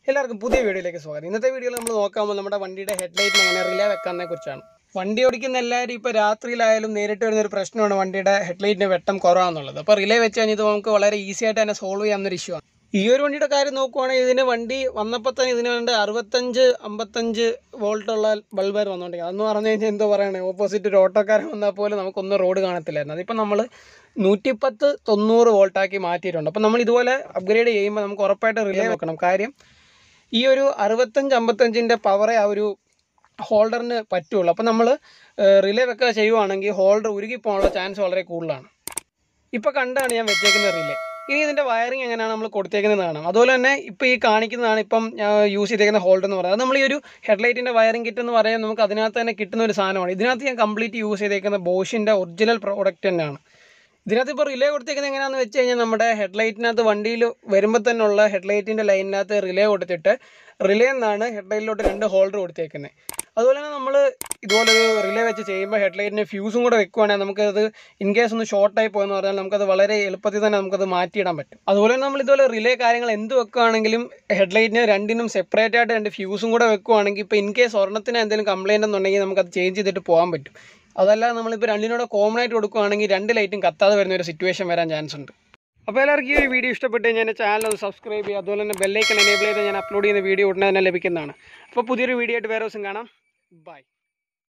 എല്ലാവർക്കും പുതിയ വീഡിയോയിലേക്ക് സ്വാഗതം ഇന്നത്തെ വീഡിയോയിൽ നമ്മൾ നോക്കാമ്പോൾ നമ്മുടെ വണ്ടിയുടെ ഹെഡ്ലൈറ്റിന് എങ്ങനെ റിലേ വെക്കാനെ കുറിച്ചാണ് വണ്ടി ഓടിക്കുന്ന എല്ലാവരും ഇപ്പോൾ രാത്രിയിലായാലും നേരിട്ട് വരുന്ന ഒരു പ്രശ്നമാണ് വണ്ടിയുടെ ഹെഡ്ലൈറ്റിന് വെട്ടം കുറവാണെന്നുള്ളത് അപ്പോൾ റിലേ വെച്ച് കഴിഞ്ഞാൽ ഇത് നമുക്ക് വളരെ ഈസി ആയിട്ട് തന്നെ സോൾവ് ചെയ്യാവുന്ന ഒരു ഇഷ്യൂ ആണ് ഈ ഒരു വണ്ടിയുടെ കാര്യം നോക്കുവാണെങ്കിൽ ഇതിന് വണ്ടി വന്നപ്പോൾ തന്നെ ഇതിന് വേണ്ട അറുപത്തഞ്ച് അമ്പത്തഞ്ച് വോൾട്ടുള്ള ബൾബാർ വന്നുകൊണ്ടിരിക്കുന്നത് അതെന്ന് പറഞ്ഞു കഴിഞ്ഞാൽ എന്തോ പറയണേ ഓപ്പോസിറ്റ് ഒരു ഓട്ടോക്കാരൻ വന്നാൽ പോലും നമുക്കൊന്നും റോഡ് കാണത്തില്ലായിരുന്നു അതിപ്പോൾ നമ്മൾ നൂറ്റിപ്പത്ത് തൊണ്ണൂറ് വോൾട്ടാക്കി മാറ്റിയിട്ടുണ്ട് അപ്പോൾ നമ്മൾ ഇതുപോലെ അപ്ഗ്രേഡ് ചെയ്യുമ്പോൾ നമുക്ക് ഉറപ്പായിട്ട് റിലേ വെക്കണം കാര്യം ഈ ഒരു അറുപത്തഞ്ച് അമ്പത്തഞ്ചിൻ്റെ പവറേ ആ ഒരു ഹോൾഡറിന് പറ്റുള്ളൂ അപ്പോൾ നമ്മൾ റിലേ വെക്കുക ചെയ്യുവാണെങ്കിൽ ഹോൾഡർ ഉരുകി പോകാനുള്ള ചാൻസ് വളരെ കൂടുതലാണ് ഇപ്പോൾ കണ്ടാണ് ഞാൻ വെച്ചേക്കുന്ന റിലേ ഇനി ഇതിൻ്റെ വയറിങ് എങ്ങനെയാണ് നമ്മൾ കൊടുത്തേക്കുന്നത് കാണാം അതുപോലെ തന്നെ ഇപ്പോൾ ഈ കാണിക്കുന്നതാണ് ഇപ്പം ഞാൻ യൂസ് ചെയ്തേക്കുന്ന ഹോൾഡർ എന്ന് പറയുന്നത് അത് നമ്മൾ ഈ ഒരു ഹെഡ്ലൈറ്റിൻ്റെ വയറിങ് കിറ്റ് എന്ന് പറയാൻ നമുക്ക് അതിനകത്ത് തന്നെ കിട്ടുന്ന ഒരു സാധനമാണ് ഇതിനകത്ത് ഞാൻ കംപ്ലീറ്റ് യൂസ് ചെയ്തേക്കുന്ന ബോഷിൻ്റെ ഒറിജിനൽ പ്രോഡക്റ്റ് തന്നെയാണ് ഇതിനകത്ത് ഇപ്പോൾ റിലേ കൊടുത്തേക്കുന്നത് എങ്ങനെയാണെന്ന് വെച്ച് കഴിഞ്ഞാൽ നമ്മുടെ ഹെഡ്ലൈറ്റിനകത്ത് വണ്ടിയിൽ വരുമ്പോൾ തന്നെ ഉള്ള ഹെഡ്ലൈറ്റിൻ്റെ ലൈനിനകത്ത് റിലേ കൊടുത്തിട്ട് റിലേ എന്നാണ് ഹെഡ്ലൈറ്റിലോട്ട് രണ്ട് ഹോൾഡർ കൊടുത്തേക്കുന്നത് അതുപോലെ തന്നെ നമ്മൾ ഇതുപോലെ ഒരു റിലേ വെച്ച് ചെയ്യുമ്പോൾ ഹെഡ്ലൈറ്റിന് ഫ്യൂസും കൂടെ വെക്കുവാണെങ്കിൽ നമുക്കത് ഇൻ കേസ് ഒന്ന് ഷോർട്ടായി പോയെന്ന് പറഞ്ഞാൽ നമുക്കത് വളരെ എളുപ്പത്തിൽ തന്നെ നമുക്കത് മാറ്റിയിടാൻ പറ്റും അതുപോലെ തന്നെ നമ്മൾ ഇതുപോലെ റിലേ കാര്യങ്ങൾ എന്ത് വെക്കുകയാണെങ്കിലും ഹെഡ്ലൈറ്റിന് രണ്ടിനും സെപ്പറേറ്റ് ആയിട്ട് രണ്ട് ഫ്യൂസും കൂടെ വെക്കുവാണെങ്കിൽ ഇപ്പോൾ ഇൻ കേസ് ഒരെണ്ണത്തിന് എന്തെങ്കിലും കംപ്ലൈൻറ്റ് എന്നുണ്ടെങ്കിൽ നമുക്കത് ചേഞ്ച് ചെയ്തിട്ട് പോകാൻ പറ്റും അതല്ല നമ്മളിപ്പോൾ രണ്ടിനോടെ കോമൺ ആയിട്ട് കൊടുക്കുകയാണെങ്കിൽ രണ്ട് ലൈറ്റും കത്താതെ വരുന്ന ഒരു സിറ്റുവേഷൻ വരാൻ ചാൻസ് ഉണ്ട് അപ്പോൾ എല്ലാവർക്കും ഈ ഒരു വീഡിയോ ഇഷ്ടപ്പെട്ട് കഴിഞ്ഞാൽ എൻ്റെ ചാനൽ ഒന്ന് സബ്സ്ക്രൈബ് ചെയ്യുക അതുപോലെ തന്നെ ബെല്ലൈക്കൻ എനേബിൾ ചെയ്ത് ഞാൻ അപ്ലോഡ് ചെയ്യുന്ന വീഡിയോ ഉടനെ തന്നെ ലഭിക്കുന്നതാണ് അപ്പോൾ പുതിയൊരു വീഡിയോ ആയിട്ട് വേറെ ദിവസം കാണാം ബൈ